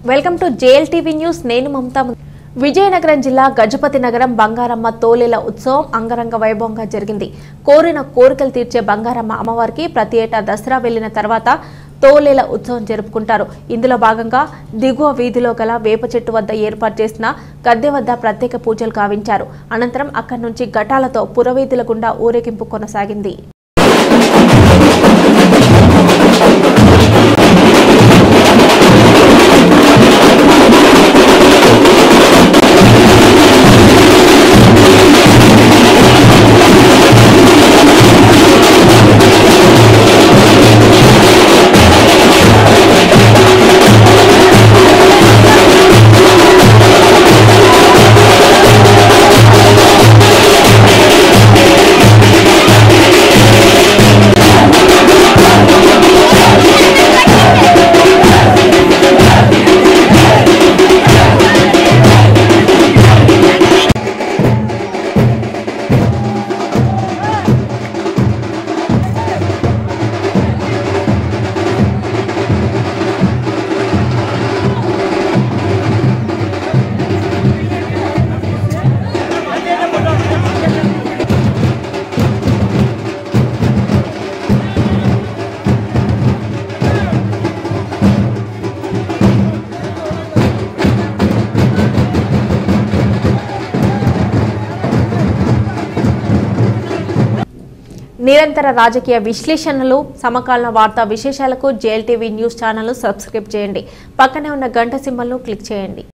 welcome to JL TV news నేను మమతా ము- విజయనగరం జిల్లా గజపతి నగరం బంగారమ్మ తోలేల ఉత్సవం అంగరంగ వైభవంగా జరిగింది కోరిన కోరికలు తీర్చే బంగారమ్మ అమ్మవారికి ప్రతి ఏటా దసరా వెళ్లిన తర్వాత తోలేల ఉత్సవం జరుపుకుంటారు ఇందులో భాగంగా దిగువ వీధిలో గల వేప చెట్టు వద్ద ఏర్పాటు చేసిన గద్దె వద్ద ప్రత్యేక పూజలు గావించారు అనంతరం అక్కడి నుంచి ఘటాలతో పురవీధుల గుండా ఊరేగింపు కొనసాగింది నిరంతర రాజకీయ విశ్లేషణలు సమకాలీన వార్తా విశేషాలకు JL TV news channel subscribe చేయండి పక్కనే ఉన్న గంట సింబల్ను క్లిక్ చేయండి